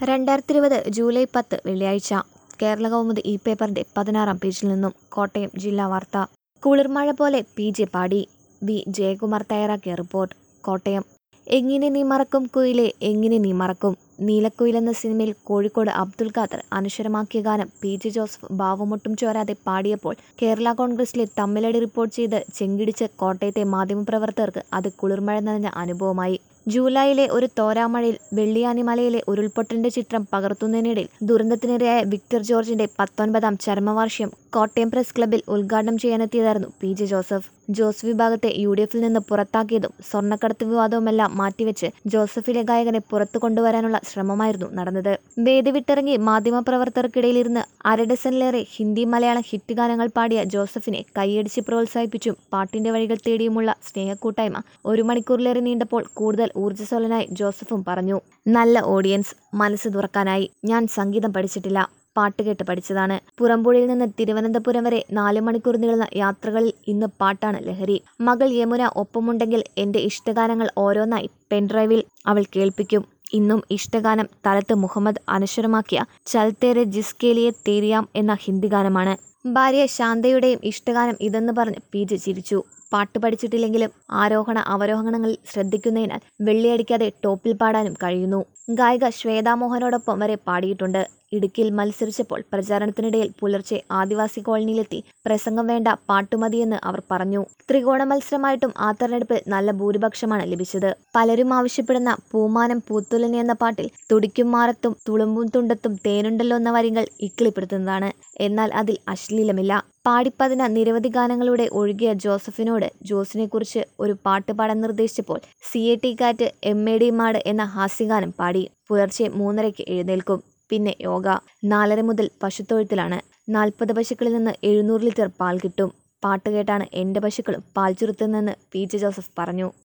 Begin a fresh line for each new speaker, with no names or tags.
രണ്ടായിരത്തി ഇരുപത് ജൂലൈ പത്ത് വെള്ളിയാഴ്ച കേരള കൗമുദി ഈ പേപ്പറിന്റെ പതിനാറാം പേജിൽ നിന്നും കോട്ടയം ജില്ലാ വാർത്ത കുളിർമഴ പോലെ പി ജെ പാടി വി ജയകുമാർ തയ്യാറാക്കിയ റിപ്പോർട്ട് കോട്ടയം എങ്ങനെ നീ മറക്കും കുയിലെ എങ്ങനെ നീ മറക്കും നീലക്കുയിൽ എന്ന സിനിമയിൽ കോഴിക്കോട് അബ്ദുൽ ഖാദർ അനശ്വരമാക്കിയ ഗാനം പി ജെ ജോസഫ് ഭാവമൊട്ടും ചോരാതെ പാടിയപ്പോൾ കേരള കോൺഗ്രസിലെ തമ്മിലടി റിപ്പോർട്ട് ചെയ്ത് ചെങ്കിടിച്ച് കോട്ടയത്തെ മാധ്യമപ്രവർത്തകർക്ക് അത് കുളിർമഴ നിറഞ്ഞ അനുഭവമായി ജൂലൈയിലെ ഒരു തോരാമഴയിൽ വെള്ളിയാനിമലയിലെ ഉരുൾപൊട്ടലിന്റെ ചിത്രം പകർത്തുന്നതിനിടയിൽ ദുരന്തത്തിനിരയായ വിക്ടർ ജോർജിന്റെ പത്തൊൻപതാം ചരമവാർഷികം കോട്ടയം പ്രസ് ക്ലബ്ബിൽ ഉദ്ഘാടനം ചെയ്യാനെത്തിയതായിരുന്നു പി ജെ ജോസഫ് ജോസ് വിഭാഗത്തെ യു ഡി എഫിൽ നിന്ന് പുറത്താക്കിയതും സ്വർണ്ണക്കടത്ത് വിവാദവുമെല്ലാം മാറ്റിവെച്ച് ജോസഫിലെ ഗായകനെ പുറത്തു കൊണ്ടുവരാനുള്ള ശ്രമമായിരുന്നു നടന്നത് വേദി വിട്ടിറങ്ങി മാധ്യമപ്രവർത്തകർക്കിടയിലിരുന്ന് അരഡസനിലേറെ ഹിന്ദി മലയാളം ഹിറ്റ് ഗാനങ്ങൾ പാടിയ ജോസഫിനെ കൈയടിച്ച് പ്രോത്സാഹിപ്പിച്ചും പാട്ടിന്റെ വഴികൾ തേടിയുമുള്ള സ്നേഹക്കൂട്ടായ്മ ഒരു മണിക്കൂറിലേറെ നീണ്ടപ്പോൾ കൂടുതൽ ഊർജ്ജസ്വലനായി ജോസഫും പറഞ്ഞു നല്ല ഓഡിയൻസ് മനസ്സ് തുറക്കാനായി ഞാൻ സംഗീതം പഠിച്ചിട്ടില്ല പാട്ട് കേട്ട് പഠിച്ചതാണ് പുറമ്പുഴയിൽ നിന്ന് തിരുവനന്തപുരം വരെ നാല് മണിക്കൂർ നീളുന്ന യാത്രകളിൽ ഇന്ന് പാട്ടാണ് ലഹരി മകൾ യമുന ഒപ്പമുണ്ടെങ്കിൽ എന്റെ ഇഷ്ടഗാനങ്ങൾ ഓരോന്നായി പെൻഡ്രൈവിൽ അവൾ കേൾപ്പിക്കും ഇന്നും ഇഷ്ടഗാനം തലത്ത് മുഹമ്മദ് അനശ്വരമാക്കിയ ചൽത്തേരെ ജിസ്കേലിയെ തേരിയാം എന്ന ഹിന്ദി ഗാനമാണ് ഭാര്യ ശാന്തയുടെയും ഇഷ്ടഗാനം ഇതെന്ന് പറഞ്ഞ് പി ജെ ചിരിച്ചു പാട്ട് പഠിച്ചിട്ടില്ലെങ്കിലും ആരോഹണ അവരോഹണങ്ങളിൽ ശ്രദ്ധിക്കുന്നതിനാൽ വെള്ളിയടിക്കാതെ ടോപ്പിൽ പാടാനും കഴിയുന്നു ഗായിക ശ്വേതാമോഹനോടൊപ്പം വരെ പാടിയിട്ടുണ്ട് ഇടുക്കിയിൽ മത്സരിച്ചപ്പോൾ പ്രചാരണത്തിനിടയിൽ പുലർച്ചെ ആദിവാസി കോളനിയിലെത്തി പ്രസംഗം വേണ്ട പാട്ടുമതിയെന്ന് അവർ പറഞ്ഞു ത്രികോണ മത്സരമായിട്ടും ആ തെരഞ്ഞെടുപ്പിൽ നല്ല ഭൂരിപക്ഷമാണ് ലഭിച്ചത് പലരും ആവശ്യപ്പെടുന്ന പൂമാനം പൂത്തുലനി എന്ന പാട്ടിൽ തുടിക്കും മാറത്തും തുളുമ്പും തുണ്ടത്തും തേനുണ്ടല്ലോ എന്ന വരികൾ ഇക്കിളിപ്പെടുത്തുന്നതാണ് എന്നാൽ അതിൽ അശ്ലീലമില്ല പാടിപ്പതിന നിരവധി ഗാനങ്ങളുടെ ഒഴുകിയ ജോസഫിനോട് ജോസിനെ കുറിച്ച് ഒരു പാട്ട് പാടാൻ നിർദ്ദേശിച്ചപ്പോൾ C A T cat M A D mad എന്ന ഹാസ്യഗാനം പാടി പുലർച്ചെ മൂന്നരയ്ക്ക് എഴുന്നേൽക്കും പിന്നെ യോഗ നാലര മുതൽ പശുത്തൊഴുത്തിലാണ് നാൽപ്പത് പശുക്കളിൽ നിന്ന് എഴുന്നൂറ് ലിറ്റർ പാൽ കിട്ടും പാട്ട് കേട്ടാണ് എൻ്റെ പശുക്കളും പാൽ ചുരുത്തുന്നതെന്ന് പി ജെ ജോസഫ് പറഞ്ഞു